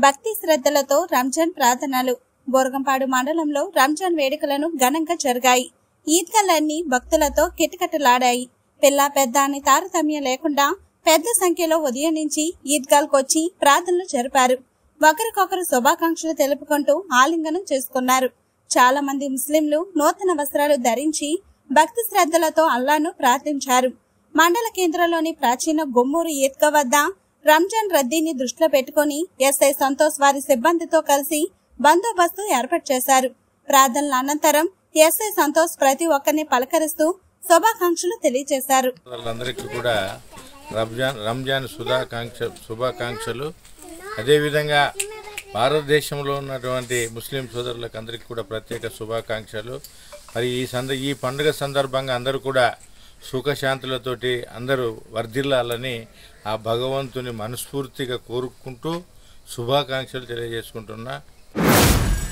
భక్తి శ్రద్ధలతో రంజాన్ ప్రార్థనలు బోరగంపాడు మండలంలో రంజాన్ వేడుకలను ఘనంగా జరిగాయి ఈద్గాలన్నీ భక్తులతో కిటకిటలాడాయి పిల్ల పెద్ద అని తారతమ్యం లేకుండా పెద్ద సంఖ్యలో ఉదయం నుంచి ఈద్గాల్కు వచ్చి ప్రార్థనలు జరిపారు ఒకరికొకరు శుభాకాంక్షలు తెలుపుకుంటూ ఆలింగనం చేసుకున్నారు చాలా మంది ముస్లింలు నూతన వస్త్రాలు ధరించి భక్తి శ్రద్ధలతో అల్లాను ప్రార్థించారు మండల కేంద్రంలోని ప్రాచీన గొమ్మూరు ఈద్గా వద్ద రంజాన్ రద్దీని దృష్టిలో పెట్టుకుని ఎస్ఐ సంతోష్ వారి సిబ్బందితో కలిసి బందోబస్తు ఏర్పాటు చేశారు ప్రార్థనల అనంతరం ఎస్ఐ సంతోష్ ప్రతి ఒక్కరిని పలకరిస్తూ శుభాకాంక్షలు తెలియజేశారు వాళ్ళందరికీ కూడా రంజాన్ రంజాన్ శుభాకాంక్ష శుభాకాంక్షలు అదేవిధంగా భారతదేశంలో ఉన్నటువంటి ముస్లిం సోదరులకు అందరికీ కూడా ప్రత్యేక శుభాకాంక్షలు మరి ఈ సంద ఈ పండుగ సందర్భంగా అందరూ కూడా సుఖశాంతులతోటి అందరూ వర్ధిల్లాలని ఆ భగవంతుని మనస్ఫూర్తిగా కోరుకుంటూ శుభాకాంక్షలు తెలియజేసుకుంటున్నా